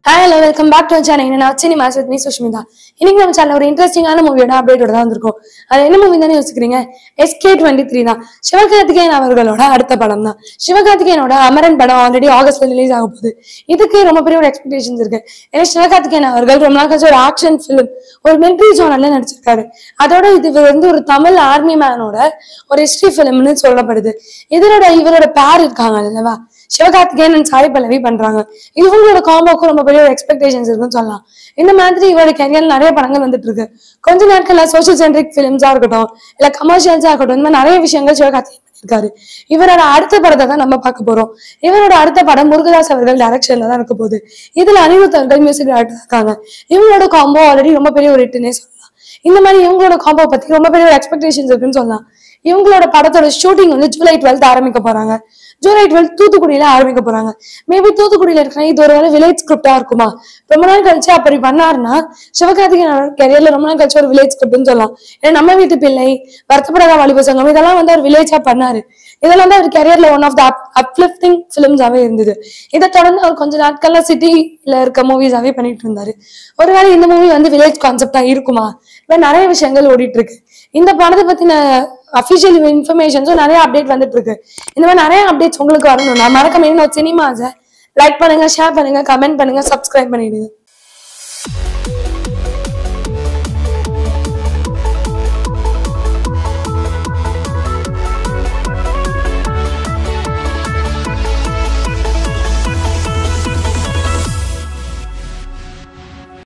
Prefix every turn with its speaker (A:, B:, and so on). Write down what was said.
A: hi hello welcome back to channel நான் cinema with me Sushmita இன்னைக்கு நம்ம சேனல் ஒரு இன்ட்ரெஸ்டிங்கான மூவியோட அப்டேட்டோட தான் வந்திருக்கும் அது என்ன மூவி தானே யோசிக்கிறீங்க எஸ்கே டுவெண்ட்டி த்ரீ தான் சிவகார்த்திகேயன் அவர்களோட அடுத்த படம் தான் சிவகார்த்திகேயனோட அமரன் படம் ஆல்ரெடி ஆகஸ்ட்ல ரிலீஸ் ஆக போகுது இதுக்கு ரொம்ப பெரிய ஒரு எக்ஸ்பெக்டேஷன்ஸ் இருக்கு ஏன்னா சிவகார்த்திகேயன் அவர்கள் ரொம்ப நாள் கழிச்சு ஒரு ஆக்ஷன் ஃபிலிம் ஒரு மிலிட்ரி ஜோனர்ல நடிச்சிருக்காரு அதோட இது வந்து ஒரு தமிழ் ஆர்மி மேனோட ஒரு ஹிஸ்டரி ஃபிலிம்னு சொல்லப்படுது இதனோட இவரோட பேர் இருக்காங்க அல்லவா சிவகார்த்திகேயன் and சாய் பல்லவி பண்றாங்க இவங்களோட காம்போக்கும் ரொம்ப பெரிய ஒரு எக்ஸ்பெக்டேஷன்ஸ் இருக்குன்னு சொல்லலாம் இந்த மாதிரி இவரோட கெரியர் நிறைய படங்கள் வந்துட்டு இருக்கு கொஞ்ச நாட்கள்ல சோஷியல் சென்ட்ரிக் ஃபிலிம்ஸா இருக்கட்டும் இல்ல கமர்ஷியல்ஸா இருக்கட்டும் இந்த மாதிரி நிறைய விஷயங்கள் சிவகார்த்திகேயன் பண்ணியிருக்காரு இவரோட அடுத்த படத்தை தான் நம்ம பார்க்க போறோம் இவரோட அடுத்த படம் முருகதாஸ் அவர்கள் டைரக்ஷன்ல தான் இருக்க போகுது இதுல அனிருத் அவர்கள் மியூசிக் டைரக்டர் இருக்காங்க இவங்களோட காம்போ ஆல்ரெடி ரொம்ப பெரிய ஒரு ஹிட்னே சொல்லலாம் இந்த மாதிரி இவங்களோட காம்போ பத்தி ரொம்ப பெரிய ஒரு எக்ஸ்பெக்டேஷன்ஸ் இருக்குன்னு சொல்லலாம் இவங்களோட படத்தோட ஷூட்டிங் வந்து ஜூலை டுவெல்த் ஆரம்பிக்க போறாங்க ஜூலை டுவெல்த் தூத்துக்குடியில ஆரம்பிக்க போறாங்க மேபி தூத்துக்குடியில இருக்கிற இது ஒரு வேலை வில்லேஜ் ஸ்கிரிப்டா இருக்குமா ரொம்ப நாள் கழிச்சு அப்படி பண்ணாருன்னா சிவகார்த்திகேயன் கெரியர்ல ரொம்ப நாள் கழிச்சு ஒரு வில்லேஜ் ஸ்கிரிப்ட்னு சொல்லலாம் ஏன்னா நம்ம வீட்டு பிள்ளை வருத்தப்படாத வாலிப சங்கம் இதெல்லாம் வந்து அவர் வில்லேஜா பண்ணாரு இதெல்லாம் வந்து அவர் கெரியர்ல ஒன் ஆஃப் த அப்லிஃப்டிங் ஃபிலிம்ஸாவே இருந்தது இதை தொடர்ந்து அவர் கொஞ்ச நாட்கள்ல சிட்டில இருக்க மூவிஸாவே பண்ணிட்டு இருந்தாரு ஒருவேளை இந்த மூவி வந்து வில்லேஜ் கான்செப்டா இருக்குமா இப்ப நிறைய விஷயங்கள் ஓடிட்டு இருக்கு இந்த படத்தை பத்தின அஃபிஷியல் இன்ஃபர்மேஷன்ஸும் நிறைய அப்டேட் வந்துட்டு இருக்கு இந்த மாதிரி நிறைய அப்டேட்ஸ் உங்களுக்கு வரணும்னா மறக்காம இன்னும் சினிமாஸை லைக் பண்ணுங்க ஷேர் பண்ணுங்க கமெண்ட் பண்ணுங்க சப்ஸ்கிரைப் பண்ணிடுங்க